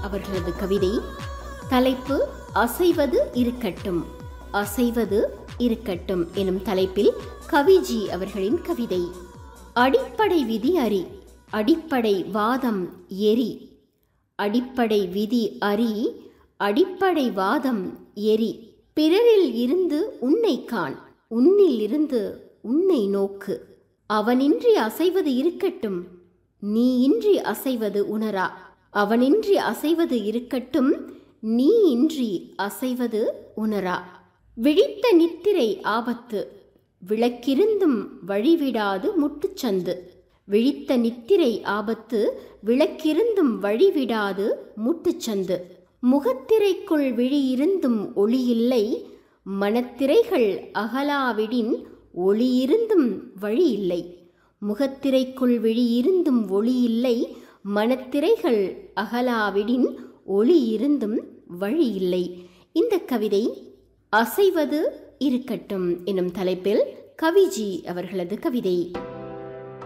அவர்களது கவிதை தலைப்பு அசைவது இருக்கட்டும் அசைவது இருக்கட்டும் எனும் தலைப்பில் கவிஜி அவர்களின் கவிதை அடிப்படை விதி அறி அடிப்படை வாதம் எரி அடிப்படை விதி அறி அடிப்படை வாதம் எரி பிறரில் இருந்து உன்னை காண் உன்னில் இருந்து உன்னை நோக்கு அவனின்றி அசைவது இருக்கட்டும் நீ இன்றி அசைவது உணரா அவனின்றி அசைவது இருக்கட்டும் நீ இன்றி அசைவது உணரா விழித்த நித்திரை ஆபத்து விளக்கிருந்தும் வழிவிடாது முட்டுச்சந்து விழித்த நித்திரை ஆபத்து விளக்கிருந்தும் வழிவிடாது முட்டுச்சந்து முகத்திரைக்குள் விழியிருந்தும் ஒளியில்லை மனத்திரைகள் அகலாவிடின் ஒளியிருந்தும் வழி இல்லை முகத்திரைக்குள் விழியிருந்தும் ஒளி இல்லை மனத்திரைகள் அகலாவிடின் ஒளி இருந்தும் வழி இல்லை இந்த கவிதை அசைவது இருக்கட்டும் எனும் தலைப்பில் கவிஜி அவர்களது கவிதை